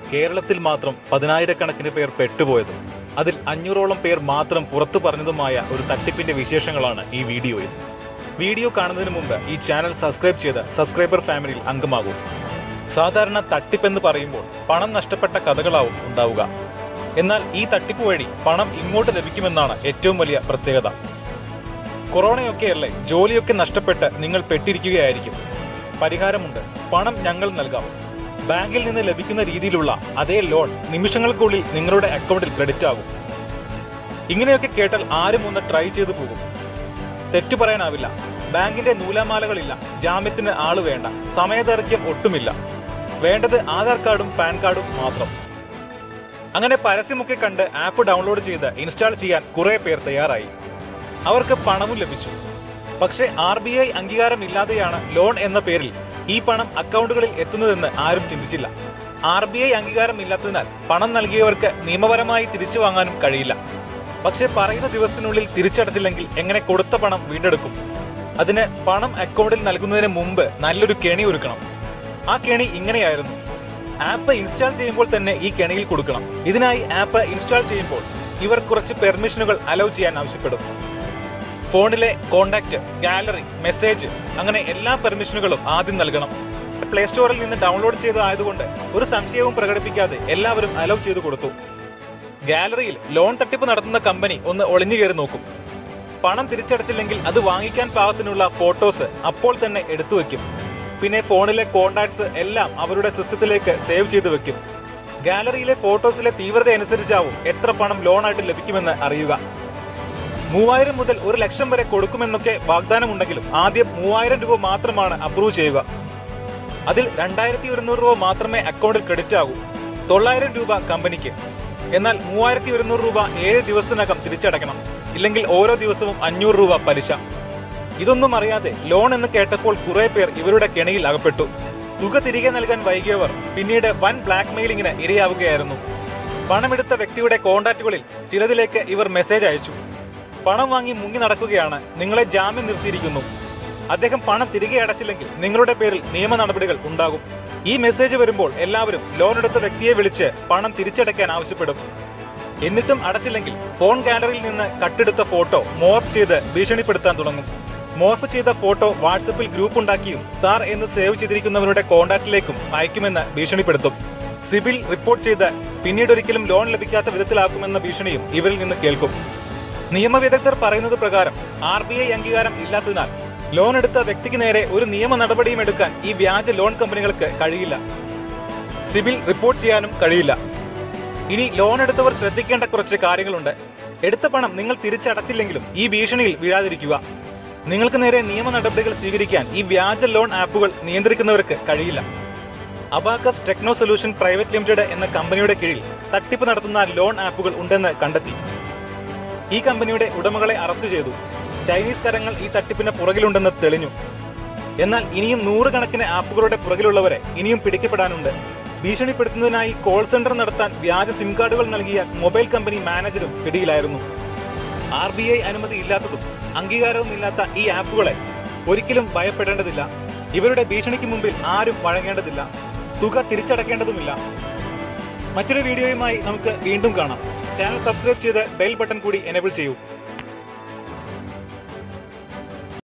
കേരളത്തിൽ മാത്രം പതിനായിരക്കണക്കിന് പേർ പെട്ടുപോയതും അതിൽ അഞ്ഞൂറോളം പേർ മാത്രം പുറത്തു പറഞ്ഞതുമായ ഒരു തട്ടിപ്പിന്റെ വിശേഷങ്ങളാണ് ഈ വീഡിയോയിൽ വീഡിയോ കാണുന്നതിന് മുമ്പ് ഈ ചാനൽ സബ്സ്ക്രൈബ് ചെയ്ത് സബ്സ്ക്രൈബർ ഫാമിലിയിൽ അംഗമാകൂ സാധാരണ തട്ടിപ്പെന്ന് പറയുമ്പോൾ പണം നഷ്ടപ്പെട്ട കഥകളാവും ഉണ്ടാവുക എന്നാൽ ഈ തട്ടിപ്പ് വഴി പണം ഇങ്ങോട്ട് ലഭിക്കുമെന്നാണ് ഏറ്റവും വലിയ പ്രത്യേകത കൊറോണയൊക്കെയല്ലേ ജോലിയൊക്കെ നഷ്ടപ്പെട്ട് നിങ്ങൾ പെട്ടിരിക്കുകയായിരിക്കും പരിഹാരമുണ്ട് പണം ഞങ്ങൾ നൽകാം ബാങ്കിൽ നിന്ന് ലഭിക്കുന്ന രീതിയിലുള്ള അതേ ലോൺ നിമിഷങ്ങൾക്കുള്ളിൽ നിങ്ങളുടെ അക്കൗണ്ടിൽ ക്രെഡിറ്റ് ആകും ഇങ്ങനെയൊക്കെ കേട്ടാൽ ആരും ഒന്ന് ട്രൈ ചെയ്തു പോകും തെറ്റു പറയാനാവില്ല ബാങ്കിന്റെ നൂലാമാലകളില്ല ജാമ്യത്തിന് ആള് വേണ്ട സമയദൈർഘ്യം ഒട്ടുമില്ല വേണ്ടത് ആധാർ കാർഡും പാൻ കാർഡും മാത്രം അങ്ങനെ പരസ്യമൊക്കെ കണ്ട് ആപ്പ് ഡൗൺലോഡ് ചെയ്ത് ഇൻസ്റ്റാൾ ചെയ്യാൻ കുറെ പേർ തയ്യാറായി അവർക്ക് പണവും ലഭിച്ചു പക്ഷേ ആർ ബി ഐ അംഗീകാരം ഇല്ലാതെയാണ് ലോൺ എന്ന പേരിൽ ഈ പണം അക്കൗണ്ടുകളിൽ എത്തുന്നതെന്ന് ആരും ചിന്തിച്ചില്ല ആർ ബി ഐ അംഗീകാരം ഇല്ലാത്തതിനാൽ പണം നൽകിയവർക്ക് നിയമപരമായി തിരിച്ചു വാങ്ങാനും കഴിയില്ല പക്ഷെ പറയുന്ന ദിവസത്തിനുള്ളിൽ തിരിച്ചടച്ചില്ലെങ്കിൽ എങ്ങനെ കൊടുത്ത പണം വീണ്ടെടുക്കും അതിന് പണം അക്കൗണ്ടിൽ നൽകുന്നതിന് മുമ്പ് നല്ലൊരു കെണി ഒരുക്കണം ആ കെണി ഇങ്ങനെയായിരുന്നു ആപ്പ് ഇൻസ്റ്റാൾ ചെയ്യുമ്പോൾ തന്നെ ഈ കെണിയിൽ കൊടുക്കണം ഇതിനായി ആപ്പ് ഇൻസ്റ്റാൾ ചെയ്യുമ്പോൾ ഇവർ കുറച്ച് പെർമിഷനുകൾ അലൗ ചെയ്യാൻ ആവശ്യപ്പെടും ഫോണിലെ കോണ്ടാക്ട് ഗാലറി മെസ്സേജ് അങ്ങനെ എല്ലാ പെർമിഷനുകളും ആദ്യം നൽകണം പ്ലേ സ്റ്റോറിൽ നിന്ന് ഡൗൺലോഡ് ചെയ്തതായതുകൊണ്ട് ഒരു സംശയവും പ്രകടിപ്പിക്കാതെ എല്ലാവരും അലൗ ചെയ്തു കൊടുത്തു ഗാലറിയിൽ ലോൺ തട്ടിപ്പ് നടത്തുന്ന കമ്പനി ഒന്ന് ഒളിഞ്ഞു കയറി നോക്കും പണം തിരിച്ചടച്ചില്ലെങ്കിൽ അത് വാങ്ങിക്കാൻ പാകത്തിനുള്ള ഫോട്ടോസ് അപ്പോൾ തന്നെ എടുത്തു വെക്കും പിന്നെ ഫോണിലെ കോണ്ടാക്ട്സ് എല്ലാം അവരുടെ സിസ്റ്റത്തിലേക്ക് സേവ് ചെയ്തു വെക്കും ഗാലറിയിലെ ഫോട്ടോസിലെ തീവ്രത അനുസരിച്ചാവും എത്ര പണം ലോണായിട്ട് ലഭിക്കുമെന്ന് അറിയുക മൂവായിരം മുതൽ ഒരു ലക്ഷം വരെ കൊടുക്കുമെന്നൊക്കെ വാഗ്ദാനമുണ്ടെങ്കിലും ആദ്യം മൂവായിരം രൂപ മാത്രമാണ് അപ്രൂവ് ചെയ്യുക അതിൽ രണ്ടായിരത്തി ഒരുന്നൂറ് രൂപ മാത്രമേ അക്കൗണ്ടിൽ ക്രെഡിറ്റ് ആകൂ തൊള്ളായിരം രൂപ കമ്പനിക്ക് എന്നാൽ മൂവായിരത്തി ഒരുന്നൂറ് രൂപ ഏഴ് ദിവസത്തിനകം തിരിച്ചടയ്ക്കണം ഇല്ലെങ്കിൽ ഓരോ ദിവസവും അഞ്ഞൂറ് രൂപ പലിശ ഇതൊന്നും അറിയാതെ ലോൺ എന്ന് കേട്ടപ്പോൾ കുറെ പേർ ഇവരുടെ കെണിയിൽ അകപ്പെട്ടു തുക തിരികെ നൽകാൻ വൈകിയവർ പിന്നീട് വൻ ബ്ലാക്ക് മെയിലിംഗിന് ഇരയാവുകയായിരുന്നു പണമെടുത്ത വ്യക്തിയുടെ കോണ്ടാക്റ്റുകളിൽ ചിലതിലേക്ക് ഇവർ മെസ്സേജ് അയച്ചു പണം വാങ്ങി മുങ്ങി നടക്കുകയാണ് നിങ്ങളെ ജാമ്യം നിർത്തിയിരിക്കുന്നു അദ്ദേഹം പണം തിരികെ അടച്ചില്ലെങ്കിൽ നിങ്ങളുടെ പേരിൽ നിയമ നടപടികൾ ഉണ്ടാകും ഈ മെസ്സേജ് വരുമ്പോൾ എല്ലാവരും ലോൺ എടുത്ത വ്യക്തിയെ വിളിച്ച് പണം തിരിച്ചടയ്ക്കാൻ ആവശ്യപ്പെടും എന്നിട്ടും അടച്ചില്ലെങ്കിൽ ഫോൺ ഗാലറിയിൽ നിന്ന് കട്ടെടുത്ത ഫോട്ടോ മോർഫ് ചെയ്ത് ഭീഷണിപ്പെടുത്താൻ തുടങ്ങും മോർഫ് ചെയ്ത ഫോട്ടോ വാട്സപ്പിൽ ഗ്രൂപ്പ് ഉണ്ടാക്കിയും സാർ എന്ന് സേവ് ചെയ്തിരിക്കുന്നവരുടെ കോണ്ടാക്റ്റിലേക്കും അയക്കുമെന്ന് ഭീഷണിപ്പെടുത്തും സിബിൽ റിപ്പോർട്ട് ചെയ്ത് പിന്നീട് ഒരിക്കലും ലോൺ ലഭിക്കാത്ത വിധത്തിലാക്കുമെന്ന ഭീഷണിയും ഇവരിൽ നിന്ന് കേൾക്കും നിയമവിദഗ്ധർ പറയുന്നത് പ്രകാരം ആർ ബി ഐ അംഗീകാരം ഇല്ലാത്തതിനാൽ ലോൺ എടുത്ത വ്യക്തിക്ക് നേരെ ഒരു നിയമ നടപടിയും എടുക്കാൻ ഈ വ്യാജ ലോൺ കമ്പനികൾക്ക് കഴിയില്ല സിബിൽ റിപ്പോർട്ട് ചെയ്യാനും കഴിയില്ല ഇനി ലോൺ എടുത്തവർ ശ്രദ്ധിക്കേണ്ട കുറച്ച് കാര്യങ്ങളുണ്ട് എടുത്ത പണം നിങ്ങൾ തിരിച്ചടച്ചില്ലെങ്കിലും ഈ ഭീഷണിയിൽ വീഴാതിരിക്കുക നിങ്ങൾക്ക് നേരെ നിയമ നടപടികൾ സ്വീകരിക്കാൻ ഈ വ്യാജ ലോൺ ആപ്പുകൾ നിയന്ത്രിക്കുന്നവർക്ക് കഴിയില്ല Abacus Techno solution private limited എന്ന കമ്പനിയുടെ കീഴിൽ തട്ടിപ്പ് നടത്തുന്ന ലോൺ ആപ്പുകൾ ഉണ്ടെന്ന് കണ്ടെത്തി ഈ കമ്പനിയുടെ ഉടമകളെ അറസ്റ്റ് ചെയ്തു ചൈനീസ് കരങ്ങൾ ഈ തട്ടിപ്പിന് പുറകിലുണ്ടെന്ന് തെളിഞ്ഞു എന്നാൽ ഇനിയും നൂറുകണക്കിന് ആപ്പുകളുടെ പുറകിലുള്ളവരെ ഇനിയും പിടിക്കപ്പെടാനുണ്ട് ഭീഷണിപ്പെടുത്തുന്നതിനായി കോൾ സെന്റർ നടത്താൻ വ്യാജ സിം കാർഡുകൾ നൽകിയ മൊബൈൽ കമ്പനി മാനേജരും പിടിയിലായിരുന്നു ആർ ബി ഐ അനുമതി ഇല്ലാത്തതും അംഗീകാരവും ഇല്ലാത്ത ഈ ആപ്പുകളെ ഒരിക്കലും ഭയപ്പെടേണ്ടതില്ല ഇവരുടെ ഭീഷണിക്ക് മുമ്പിൽ ആരും വഴങ്ങേണ്ടതില്ല തുക തിരിച്ചടക്കേണ്ടതുമില്ല മറ്റൊരു വീഡിയോയുമായി നമുക്ക് വീണ്ടും കാണാം ചാനൽ സബ്സ്ക്രൈബ് ചെയ്ത് ബെൽ ബട്ടൺ കൂടി എനേബിൾ ചെയ്യൂ